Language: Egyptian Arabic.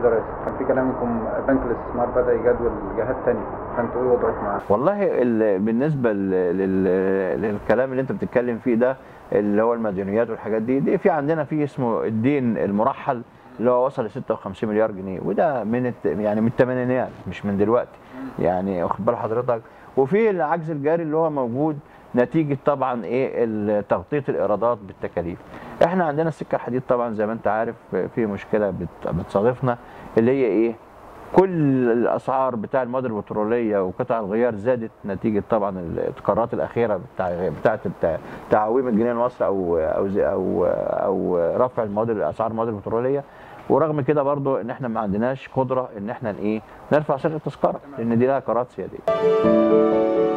كده يا ريس كان في كلام انكم بنك الاستثمار بدا يجدول جهات تانية فانتوا ايه وضعكم معاه؟ والله ال- بالنسبه لل- لل- للكلام اللي انت بتتكلم فيه ده اللي هو المديونيات والحاجات دي دي في عندنا في اسمه الدين المرحل اللي هو وصل ل 56 مليار جنيه وده من الت- يعني من الثمانينات مش من دلوقتي يعني واخد بال حضرتك وفي العجز الجاري اللي هو موجود نتيجه طبعا ايه ال- تغطيه الايرادات بالتكاليف احنا عندنا السكه الحديد طبعا زي ما انت عارف في مشكله بت- بتصادفنا اللي هي ايه كل الاسعار بتاع المواد البتروليه وقطع الغيار زادت نتيجه طبعا القرارات الاخيره بتاع بتاعه التع- تعويم الجنيه المصري او او زي- او او رفع المواد اسعار المواد البتروليه ورغم كده برضو ان احنا ما عندناش قدره ان احنا ايه نرفع سعر التذكره لان دي لها قرارات سياديه